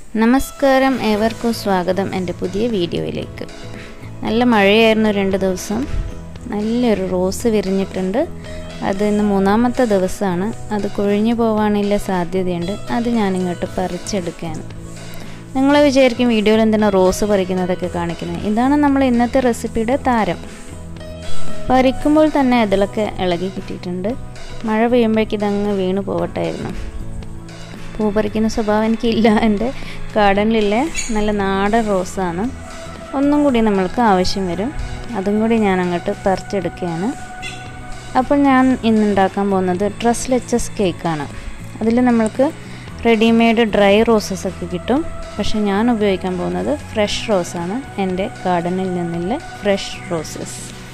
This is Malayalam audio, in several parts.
നമസ്കാരം ഏവർക്കും സ്വാഗതം എൻ്റെ പുതിയ വീഡിയോയിലേക്ക് നല്ല മഴയായിരുന്നു രണ്ട് ദിവസം നല്ലൊരു റോസ് വിരിഞ്ഞിട്ടുണ്ട് അത് ഇന്ന് മൂന്നാമത്തെ ദിവസമാണ് അത് കൊഴിഞ്ഞു പോകാനുള്ള സാധ്യതയുണ്ട് അത് ഞാനിങ്ങോട്ട് പറിച്ചെടുക്കുകയാണ് നിങ്ങൾ വിചാരിക്കും വീഡിയോയിൽ എന്തിനാ റോസ് പറിക്കുന്നതൊക്കെ കാണിക്കുന്നത് ഇതാണ് നമ്മൾ ഇന്നത്തെ റെസിപ്പിയുടെ താരം പറിക്കുമ്പോൾ തന്നെ ഇതിലൊക്കെ ഇളകി കിട്ടിയിട്ടുണ്ട് മഴ പെയ്യുമ്പോഴേക്ക് ഇതങ്ങ് വീണു പോവട്ടായിരുന്നു പൂ പറിക്കുന്ന സ്വഭാവം എനിക്കില്ല എൻ്റെ ഗാർഡനിലുള്ള നല്ല നാടൻ റോസാണ് ഒന്നും കൂടി നമ്മൾക്ക് ആവശ്യം വരും അതും കൂടി ഞാൻ അങ്ങോട്ട് പറിച്ചെടുക്കുകയാണ് അപ്പോൾ ഞാൻ ഇന്ന് ഉണ്ടാക്കാൻ പോകുന്നത് ഡ്രസ് ലെച്ചസ് കേക്കാണ് അതിൽ നമ്മൾക്ക് റെഡിമെയ്ഡ് ഡ്രൈ റോസസ് ഒക്കെ കിട്ടും പക്ഷെ ഞാൻ ഉപയോഗിക്കാൻ പോകുന്നത് ഫ്രഷ് റോസാണ് എൻ്റെ ഗാർഡനിൽ നിന്നുള്ള fresh roses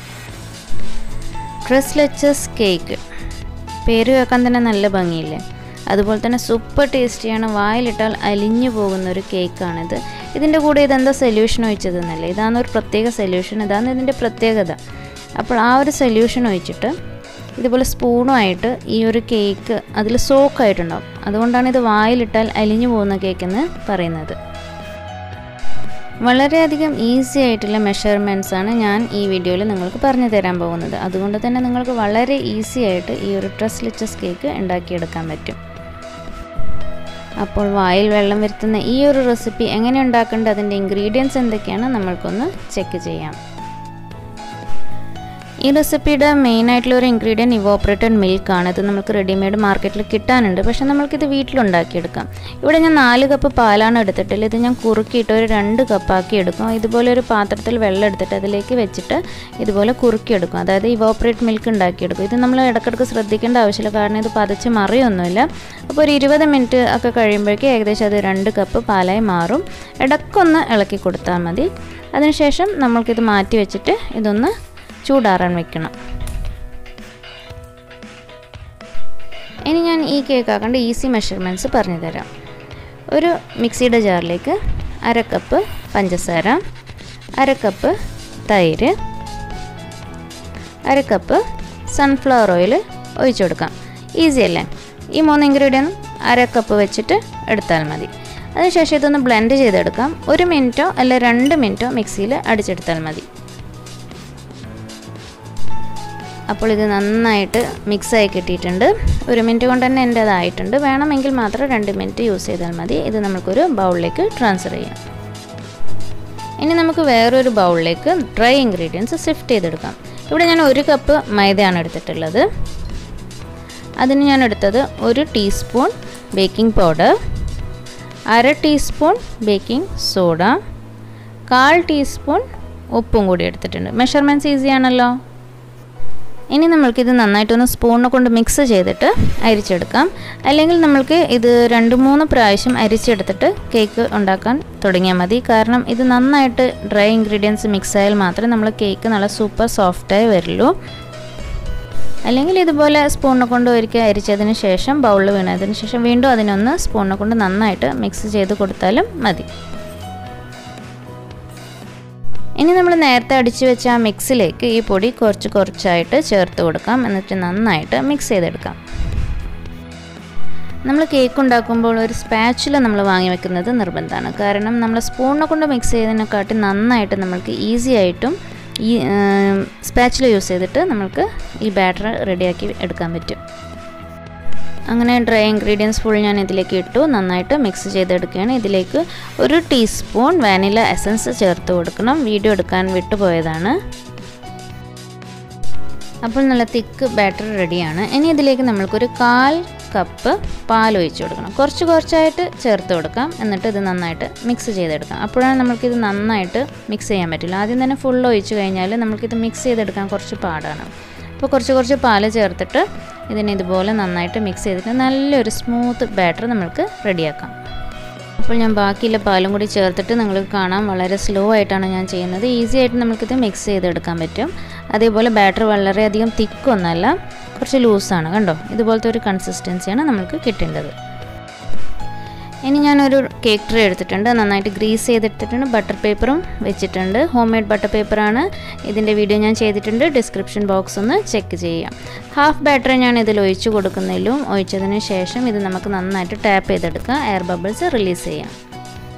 tres leches cake പേര് കേൾക്കാൻ തന്നെ നല്ല ഭംഗിയില്ലേ അതുപോലെ തന്നെ സൂപ്പർ ടേസ്റ്റിയാണ് വായിലിട്ടാൽ അലിഞ്ഞു പോകുന്ന ഒരു കേക്കാണിത് ഇതിൻ്റെ കൂടെ ഇതെന്താ സൊല്യൂഷൻ ഒഴിച്ചതെന്നല്ലേ ഇതാണ് ഒരു പ്രത്യേക സൊല്യൂഷൻ ഇതാണ് ഇതിൻ്റെ പ്രത്യേകത അപ്പോൾ ആ ഒരു സൊല്യൂഷൻ ഒഴിച്ചിട്ട് ഇതുപോലെ സ്പൂണുമായിട്ട് ഈ ഒരു കേക്ക് അതിൽ സോക്കായിട്ടുണ്ടാവും അതുകൊണ്ടാണ് ഇത് വായിലിട്ടാൽ അലിഞ്ഞു പോകുന്ന കേക്ക് എന്ന് പറയുന്നത് വളരെയധികം ഈസി ആയിട്ടുള്ള മെഷർമെൻറ്റ്സ് ആണ് ഞാൻ ഈ വീഡിയോയിൽ നിങ്ങൾക്ക് പറഞ്ഞു തരാൻ പോകുന്നത് അതുകൊണ്ട് തന്നെ നിങ്ങൾക്ക് വളരെ ഈസി ആയിട്ട് ഈ ഒരു ഡ്രസ് ലിച്ചസ് കേക്ക് ഉണ്ടാക്കിയെടുക്കാൻ പറ്റും അപ്പോൾ വായിൽ വെള്ളം വരുത്തുന്ന ഈ ഒരു റെസിപ്പി എങ്ങനെ ഉണ്ടാക്കേണ്ടത് അതിൻ്റെ ഇൻഗ്രീഡിയൻസ് എന്തൊക്കെയാണ് നമ്മൾക്കൊന്ന് ചെക്ക് ചെയ്യാം ഈ റെസിപ്പിയുടെ മെയിൻ ആയിട്ടുള്ള ഒരു ഇൻഗ്രീഡിയൻറ്റ് ഇവോപ്പറേറ്റഡ് മിൽക്കാണ് ഇത് നമുക്ക് റെഡിമെയ്ഡ് മാർക്കറ്റിൽ കിട്ടാനുണ്ട് പക്ഷേ നമ്മൾക്കിത് വീട്ടിലുണ്ടാക്കിയെടുക്കാം ഇവിടെ ഞാൻ നാല് കപ്പ് പാലാണ് എടുത്തിട്ടുള്ളത് ഇത് ഞാൻ കുറുക്കിയിട്ട് ഒരു രണ്ട് കപ്പാക്കി എടുക്കും ഇതുപോലെ ഒരു പാത്രത്തിൽ വെള്ളം എടുത്തിട്ട് അതിലേക്ക് വെച്ചിട്ട് ഇതുപോലെ കുറുക്കിയെടുക്കും അതായത് ഇവോപ്പറേറ്റ് മിൽക്ക് ഉണ്ടാക്കിയെടുക്കും ഇത് നമ്മൾ ഇടയ്ക്കിടയ്ക്ക് ശ്രദ്ധിക്കേണ്ട ആവശ്യമില്ല കാരണം ഇത് പതച്ച് മറിയൊന്നുമില്ല അപ്പോൾ ഒരു ഇരുപത് മിനിറ്റ് ഒക്കെ കഴിയുമ്പോഴേക്കും ഏകദേശം അത് രണ്ട് കപ്പ് പാലായി മാറും ഇടയ്ക്കൊന്ന് ഇളക്കി കൊടുത്താൽ മതി അതിനുശേഷം നമ്മൾക്കിത് മാറ്റി വെച്ചിട്ട് ഇതൊന്ന് ചൂടാറാൻ വെക്കണം ഇനി ഞാൻ ഈ കേക്ക് ആക്കേണ്ട ഈസി മെഷർമെൻറ്റ്സ് പറഞ്ഞു തരാം ഒരു മിക്സിയുടെ ജാറിലേക്ക് അര കപ്പ് പഞ്ചസാര അര കപ്പ് തൈര് അര കപ്പ് സൺഫ്ലവർ ഓയിൽ ഒഴിച്ചു കൊടുക്കാം ഈസി അല്ലേ ഈ മൂന്ന് ഇൻഗ്രീഡിയൻ അര കപ്പ് വെച്ചിട്ട് എടുത്താൽ മതി അതിനുശേഷം ഇതൊന്ന് ബ്ലെൻഡ് ചെയ്തെടുക്കാം ഒരു മിനിറ്റോ അല്ല രണ്ട് മിനിറ്റോ മിക്സിയിൽ അടിച്ചെടുത്താൽ മതി അപ്പോൾ ഇത് നന്നായിട്ട് മിക്സായി കിട്ടിയിട്ടുണ്ട് ഒരു മിനിറ്റ് കൊണ്ട് തന്നെ എൻ്റെ അതായിട്ടുണ്ട് വേണമെങ്കിൽ മാത്രം രണ്ട് മിനിറ്റ് യൂസ് ചെയ്താൽ മതി ഇത് നമുക്കൊരു ബൗളിലേക്ക് ട്രാൻസ്ഫർ ചെയ്യാം ഇനി നമുക്ക് വേറൊരു ബൗളിലേക്ക് ഡ്രൈ ഇൻഗ്രീഡിയൻസ് സിഫ്റ്റ് ചെയ്തെടുക്കാം ഇവിടെ ഞാൻ ഒരു കപ്പ് മൈദയാണ് എടുത്തിട്ടുള്ളത് അതിന് ഞാൻ എടുത്തത് ഒരു ടീസ്പൂൺ ബേക്കിംഗ് പൗഡർ അര ടീസ്പൂൺ ബേക്കിംഗ് സോഡ കാൽ ടീസ്പൂൺ ഉപ്പും കൂടി എടുത്തിട്ടുണ്ട് മെഷർമെൻറ്റ്സ് ഈസി ആണല്ലോ ഇനി നമ്മൾക്കിത് നന്നായിട്ടൊന്ന് സ്പൂണിനെ കൊണ്ട് മിക്സ് ചെയ്തിട്ട് അരിച്ചെടുക്കാം അല്ലെങ്കിൽ നമ്മൾക്ക് ഇത് രണ്ട് മൂന്ന് പ്രാവശ്യം അരിച്ചെടുത്തിട്ട് കേക്ക് ഉണ്ടാക്കാൻ തുടങ്ങിയാൽ മതി കാരണം ഇത് നന്നായിട്ട് ഡ്രൈ ഇൻഗ്രീഡിയൻസ് മിക്സ് ആയാൽ മാത്രമേ നമ്മൾ കേക്ക് നല്ല സൂപ്പർ സോഫ്റ്റായി വരുള്ളൂ അല്ലെങ്കിൽ ഇതുപോലെ സ്പൂണിനെ കൊണ്ട് ഒരിക്കൽ അരിച്ചതിന് ശേഷം ബൗളിൽ വീണതിന് ശേഷം വീണ്ടും അതിനൊന്ന് സ്പൂണിനെ കൊണ്ട് നന്നായിട്ട് മിക്സ് ചെയ്ത് കൊടുത്താലും മതി ഇനി നമ്മൾ നേരത്തെ അടിച്ചു വെച്ച ആ മിക്സിലേക്ക് ഈ പൊടി കുറച്ച് കുറച്ചായിട്ട് ചേർത്ത് കൊടുക്കാം എന്നിട്ട് നന്നായിട്ട് മിക്സ് ചെയ്തെടുക്കാം നമ്മൾ കേക്ക് ഉണ്ടാക്കുമ്പോൾ ഒരു സ്പാച്ചുല നമ്മൾ വാങ്ങി വെക്കുന്നത് നിർബന്ധമാണ് കാരണം നമ്മൾ സ്പൂണിനെ കൊണ്ട് മിക്സ് ചെയ്തതിനെക്കാട്ടി നന്നായിട്ട് നമ്മൾക്ക് ഈസി ആയിട്ടും ഈ സ്പാച്ചുല യൂസ് ചെയ്തിട്ട് നമുക്ക് ഈ ബാറ്റർ റെഡിയാക്കി എടുക്കാൻ പറ്റും അങ്ങനെ ഡ്രൈ ഇൻഗ്രീഡിയൻസ് ഫുൾ ഞാൻ ഇതിലേക്ക് ഇട്ടു നന്നായിട്ട് മിക്സ് ചെയ്തെടുക്കുകയാണ് ഇതിലേക്ക് ഒരു ടീസ്പൂൺ വാനില എസൻസ് ചേർത്ത് കൊടുക്കണം വീഡിയോ എടുക്കാൻ വിട്ടുപോയതാണ് അപ്പോൾ നല്ല തിക്ക് ബാറ്റർ റെഡിയാണ് ഇനി ഇതിലേക്ക് നമ്മൾക്കൊരു കാൽ കപ്പ് പാൽ ഒഴിച്ചു കൊടുക്കണം കുറച്ച് കുറച്ചായിട്ട് ചേർത്ത് കൊടുക്കാം എന്നിട്ട് ഇത് നന്നായിട്ട് മിക്സ് ചെയ്തെടുക്കാം അപ്പോഴാണ് നമുക്കിത് നന്നായിട്ട് മിക്സ് ചെയ്യാൻ പറ്റില്ല ആദ്യം തന്നെ ഫുൾ ഒഴിച്ചു കഴിഞ്ഞാൽ നമുക്കിത് മിക്സ് ചെയ്തെടുക്കാൻ കുറച്ച് പാടാണ് അപ്പോൾ കുറച്ച് കുറച്ച് പാല് ചേർത്തിട്ട് ഇതിനെ ഇതുപോലെ നന്നായിട്ട് മിക്സ് ചെയ്തിട്ട് നല്ലൊരു സ്മൂത്ത് ബാറ്റർ നമ്മൾക്ക് റെഡിയാക്കാം അപ്പോൾ ഞാൻ ബാക്കിയുള്ള പാലും കൂടി ചേർത്തിട്ട് നിങ്ങൾക്ക് കാണാം വളരെ സ്ലോ ആയിട്ടാണ് ഞാൻ ചെയ്യുന്നത് ഈസി ആയിട്ട് നമുക്കിത് മിക്സ് ചെയ്തെടുക്കാൻ പറ്റും അതേപോലെ ബാറ്റർ വളരെയധികം തിക്കൊന്നല്ല കുറച്ച് ലൂസാണ് കണ്ടോ ഇതുപോലത്തെ ഒരു കൺസിസ്റ്റൻസിയാണ് നമുക്ക് കിട്ടേണ്ടത് ഇനി ഞാനൊരു കേക്ക് ട്രേ എടുത്തിട്ടുണ്ട് നന്നായിട്ട് ഗ്രീസ് ചെയ്തെടുത്തിട്ടുണ്ട് ബട്ടർ പേപ്പറും വെച്ചിട്ടുണ്ട് ഹോം മെയ്ഡ് ബട്ടർ പേപ്പറാണ് ഇതിൻ്റെ വീഡിയോ ഞാൻ ചെയ്തിട്ടുണ്ട് ഡിസ്ക്രിപ്ഷൻ ബോക്സ് ഒന്ന് ചെക്ക് ചെയ്യാം ഹാഫ് ബാറ്റർ ഞാൻ ഇതിൽ ഒഴിച്ചു കൊടുക്കുന്നില്ലും ഒഴിച്ചതിന് ശേഷം ഇത് നമുക്ക് നന്നായിട്ട് ടാപ്പ് ചെയ്തെടുക്കാം എയർ ബബിൾസ് റിലീസ് ചെയ്യാം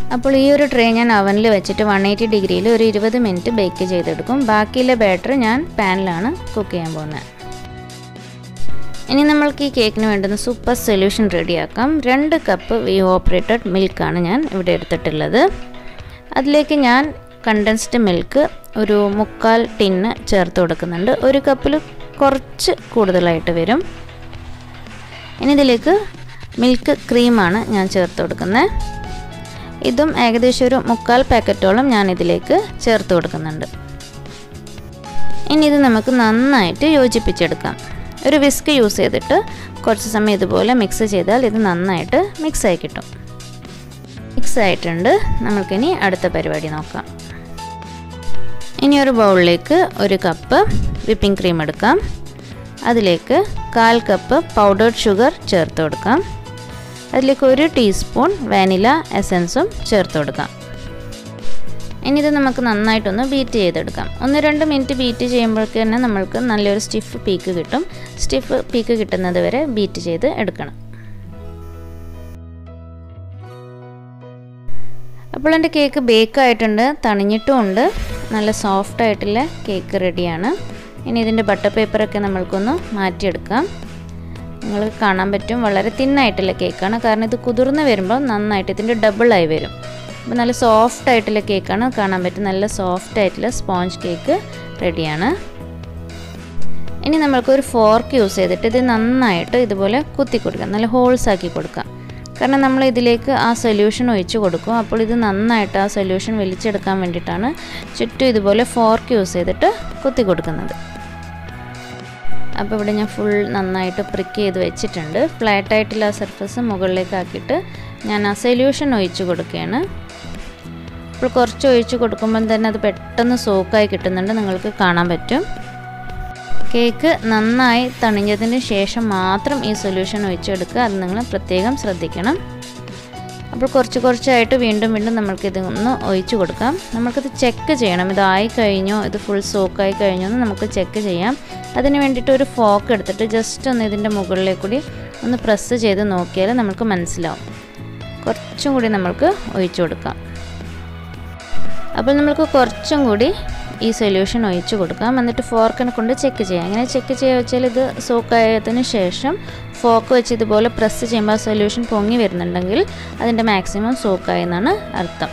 അപ്പോൾ ഈ ഒരു ട്രേ ഞാൻ അവനിൽ വെച്ചിട്ട് വൺ എയ്റ്റി ഡിഗ്രിയിൽ ഒരു ഇരുപത് മിനിറ്റ് ബേക്ക് ചെയ്തെടുക്കും ബാക്കിയുള്ള ബാറ്റർ ഞാൻ പാനിലാണ് കുക്ക് ചെയ്യാൻ പോകുന്നത് ഇനി നമ്മൾക്ക് ഈ കേക്കിന് വേണ്ടുന്ന സൂപ്പർ സൊല്യൂഷൻ റെഡിയാക്കാം രണ്ട് കപ്പ് വി ഓപ്പറേറ്റഡ് മിൽക്കാണ് ഞാൻ ഇവിടെ എടുത്തിട്ടുള്ളത് അതിലേക്ക് ഞാൻ കണ്ടൻസ്ഡ് മിൽക്ക് ഒരു മുക്കാൽ ടിന്ന് ചേർത്ത് കൊടുക്കുന്നുണ്ട് ഒരു കപ്പിൽ കുറച്ച് കൂടുതലായിട്ട് വരും ഇനി ഇതിലേക്ക് മിൽക്ക് ക്രീമാണ് ഞാൻ ചേർത്ത് കൊടുക്കുന്നത് ഇതും ഏകദേശം ഒരു മുക്കാൽ പാക്കറ്റോളം ഞാൻ ഇതിലേക്ക് ചേർത്ത് കൊടുക്കുന്നുണ്ട് ഇനി ഇത് നമുക്ക് നന്നായിട്ട് യോജിപ്പിച്ചെടുക്കാം ഒരു വിസ്ക് യൂസ് ചെയ്തിട്ട് കുറച്ച് സമയം ഇതുപോലെ മിക്സ് ചെയ്താൽ ഇത് നന്നായിട്ട് മിക്സ് ആയി കിട്ടും മിക്സ് ആയിട്ടുണ്ട് നമുക്കിനി അടുത്ത പരിപാടി നോക്കാം ഇനി ഒരു ബൗളിലേക്ക് ഒരു കപ്പ് വിപ്പിംഗ് ക്രീം എടുക്കാം അതിലേക്ക് കാൽ കപ്പ് പൗഡേർഡ് ഷുഗർ ചേർത്ത് കൊടുക്കാം അതിലേക്ക് ഒരു ടീസ്പൂൺ വാനില എസൻസും ചേർത്ത് കൊടുക്കാം ഇനി ഇത് നമുക്ക് നന്നായിട്ടൊന്ന് ബീറ്റ് ചെയ്തെടുക്കാം ഒന്ന് രണ്ട് മിനിറ്റ് ബീറ്റ് ചെയ്യുമ്പോഴേക്ക് തന്നെ നമ്മൾക്ക് നല്ലൊരു സ്റ്റിഫ് പീക്ക് കിട്ടും സ്റ്റിഫ് പീക്ക് കിട്ടുന്നത് വരെ ബീറ്റ് ചെയ്ത് എടുക്കണം അപ്പോൾ എൻ്റെ കേക്ക് ബേക്ക് ആയിട്ടുണ്ട് തണിഞ്ഞിട്ടും ഉണ്ട് നല്ല സോഫ്റ്റ് ആയിട്ടുള്ള കേക്ക് റെഡിയാണ് ഇനി ഇതിൻ്റെ ബട്ടർ പേപ്പറൊക്കെ നമ്മൾക്കൊന്ന് മാറ്റിയെടുക്കാം നിങ്ങൾക്ക് കാണാൻ പറ്റും വളരെ തിന്നായിട്ടുള്ള കേക്കാണ് കാരണം ഇത് കുതിർന്ന് വരുമ്പോൾ നന്നായിട്ട് ഇതിൻ്റെ ഡബിളായി വരും അപ്പോൾ നല്ല സോഫ്റ്റ് ആയിട്ടുള്ള കേക്കാണ് കാണാൻ പറ്റും നല്ല സോഫ്റ്റ് ആയിട്ടുള്ള സ്പോഞ്ച് കേക്ക് റെഡിയാണ് ഇനി നമ്മൾക്കൊരു ഫോർക്ക് യൂസ് ചെയ്തിട്ട് ഇത് നന്നായിട്ട് ഇതുപോലെ കുത്തി കൊടുക്കാം നല്ല ഹോൾസ് ആക്കി കൊടുക്കാം കാരണം നമ്മൾ ഇതിലേക്ക് ആ സൊല്യൂഷൻ ഒഴിച്ച് കൊടുക്കും അപ്പോൾ ഇത് നന്നായിട്ട് ആ സൊല്യൂഷൻ വലിച്ചെടുക്കാൻ വേണ്ടിയിട്ടാണ് ചുറ്റും ഇതുപോലെ ഫോർക്ക് യൂസ് ചെയ്തിട്ട് കുത്തി കൊടുക്കുന്നത് അപ്പോൾ ഇവിടെ ഞാൻ ഫുൾ നന്നായിട്ട് പ്രിക്ക് ചെയ്ത് വെച്ചിട്ടുണ്ട് ഫ്ലാറ്റ് ആയിട്ടുള്ള ആ സർഫസ് മുകളിലേക്ക് ആക്കിയിട്ട് ഞാൻ ആ സൊല്യൂഷൻ ഒഴിച്ച് കൊടുക്കുകയാണ് അപ്പോൾ കുറച്ച് ഒഴിച്ച് കൊടുക്കുമ്പോൾ തന്നെ അത് പെട്ടെന്ന് സോക്കായി കിട്ടുന്നുണ്ട് നിങ്ങൾക്ക് കാണാൻ പറ്റും കേക്ക് നന്നായി തണിഞ്ഞതിന് ശേഷം മാത്രം ഈ സൊല്യൂഷൻ ഒഴിച്ചെടുക്കുക അത് നിങ്ങൾ പ്രത്യേകം ശ്രദ്ധിക്കണം അപ്പോൾ കുറച്ച് കുറച്ചായിട്ട് വീണ്ടും വീണ്ടും നമ്മൾക്കിത് ഒന്ന് ഒഴിച്ചു കൊടുക്കാം നമുക്കിത് ചെക്ക് ചെയ്യണം ഇതായി കഴിഞ്ഞോ ഇത് ഫുൾ സോക്കായി കഴിഞ്ഞോ എന്ന് നമുക്ക് ചെക്ക് ചെയ്യാം അതിന് വേണ്ടിയിട്ട് ഒരു ഫോക്ക് എടുത്തിട്ട് ജസ്റ്റ് ഒന്ന് ഇതിൻ്റെ മുകളിലേക്ക് കൂടി ഒന്ന് പ്രസ് ചെയ്ത് നോക്കിയാൽ നമുക്ക് മനസ്സിലാവും കുറച്ചും കൂടി നമ്മൾക്ക് ഒഴിച്ചു കൊടുക്കാം അപ്പോൾ നമ്മൾക്ക് കുറച്ചും കൂടി ഈ സൊല്യൂഷൻ ഒഴിച്ചു കൊടുക്കാം എന്നിട്ട് ഫോർക്കിനെ കൊണ്ട് ചെക്ക് ചെയ്യാം എങ്ങനെ ചെക്ക് ചെയ്യുക വെച്ചാൽ ഇത് സോക്കായതിന് ശേഷം ഫോർക്ക് വെച്ച് ഇതുപോലെ പ്രസ് ചെയ്യുമ്പോൾ ആ സൊല്യൂഷൻ പൊങ്ങി വരുന്നുണ്ടെങ്കിൽ അതിൻ്റെ മാക്സിമം സോക്കായി എന്നാണ് അർത്ഥം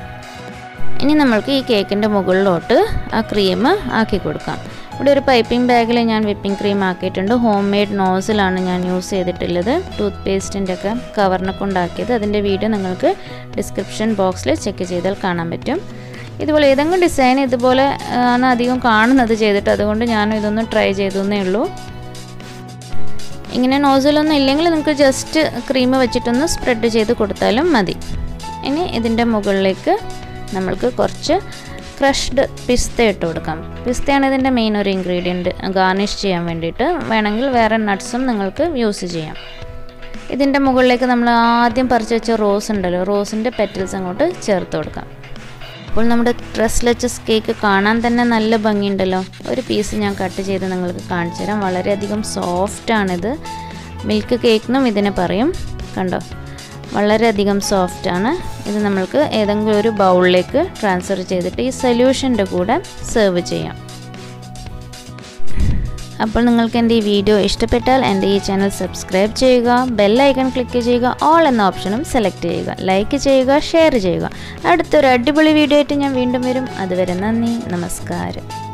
ഇനി നമ്മൾക്ക് ഈ കേക്കിൻ്റെ മുകളിലോട്ട് ആ ക്രീം ആക്കി കൊടുക്കാം ഇവിടെ ഒരു പൈപ്പിംഗ് ബാഗിൽ ഞാൻ വിപ്പിംഗ് ക്രീം ആക്കിയിട്ടുണ്ട് ഹോം മെയ്ഡ് നോസിലാണ് ഞാൻ യൂസ് ചെയ്തിട്ടുള്ളത് ടൂത്ത് പേസ്റ്റിൻ്റെ ഒക്കെ കവറിനെ കൊണ്ടാക്കിയത് അതിൻ്റെ വീഡിയോ നിങ്ങൾക്ക് ഡിസ്ക്രിപ്ഷൻ ബോക്സിൽ ചെക്ക് ചെയ്താൽ കാണാൻ പറ്റും ഇതുപോലെ ഏതെങ്കിലും ഡിസൈൻ ഇതുപോലെ ആണ് അധികം കാണുന്നത് ചെയ്തിട്ട് അതുകൊണ്ട് ഞാനും ഇതൊന്ന് ട്രൈ ചെയ്തേ ഉള്ളൂ ഇങ്ങനെ നോസിലൊന്നും ഇല്ലെങ്കിൽ നിങ്ങൾക്ക് ജസ്റ്റ് ക്രീം വെച്ചിട്ടൊന്ന് സ്പ്രെഡ് ചെയ്ത് കൊടുത്താലും മതി ഇനി ഇതിൻ്റെ മുകളിലേക്ക് നമ്മൾക്ക് കുറച്ച് ക്രഷ്ഡ് പിസ്ത ഇട്ട് കൊടുക്കാം പിസ്തയാണ് ഇതിൻ്റെ മെയിൻ ഒരു ഇൻഗ്രീഡിയൻറ്റ് ഗാർണിഷ് ചെയ്യാൻ വേണ്ടിയിട്ട് വേണമെങ്കിൽ വേറെ നട്ട്സും നിങ്ങൾക്ക് യൂസ് ചെയ്യാം ഇതിൻ്റെ മുകളിലേക്ക് നമ്മൾ ആദ്യം പറിച്ച് വെച്ച റോസ് ഉണ്ടല്ലോ റോസിൻ്റെ പെറ്റൽസ് അങ്ങോട്ട് ചേർത്ത് കൊടുക്കാം അപ്പോൾ നമ്മുടെ ഡ്രസ്ലെച്ചസ് കേക്ക് കാണാൻ തന്നെ നല്ല ഭംഗിയുണ്ടല്ലോ ഒരു പീസ് ഞാൻ കട്ട് ചെയ്ത് നിങ്ങൾക്ക് കാണിച്ചു തരാം വളരെയധികം സോഫ്റ്റാണിത് മിൽക്ക് കേക്കെന്നും ഇതിനെ പറയും കണ്ടോ വളരെയധികം സോഫ്റ്റാണ് ഇത് നമ്മൾക്ക് ഏതെങ്കിലും ഒരു ബൗളിലേക്ക് ട്രാൻസ്ഫർ ചെയ്തിട്ട് ഈ സൊല്യൂഷൻ്റെ കൂടെ സെർവ് ചെയ്യാം അപ്പോൾ നിങ്ങൾക്ക് എൻ്റെ ഈ വീഡിയോ ഇഷ്ടപ്പെട്ടാൽ എൻ്റെ ഈ ചാനൽ സബ്സ്ക്രൈബ് ചെയ്യുക ബെല്ലൈക്കൺ ക്ലിക്ക് ചെയ്യുക ഓൾ എന്ന ഓപ്ഷനും സെലക്ട് ചെയ്യുക ലൈക്ക് ചെയ്യുക ഷെയർ ചെയ്യുക അടുത്തൊരു അടിപൊളി വീഡിയോ ആയിട്ട് ഞാൻ വീണ്ടും വരും അതുവരെ നന്ദി നമസ്കാരം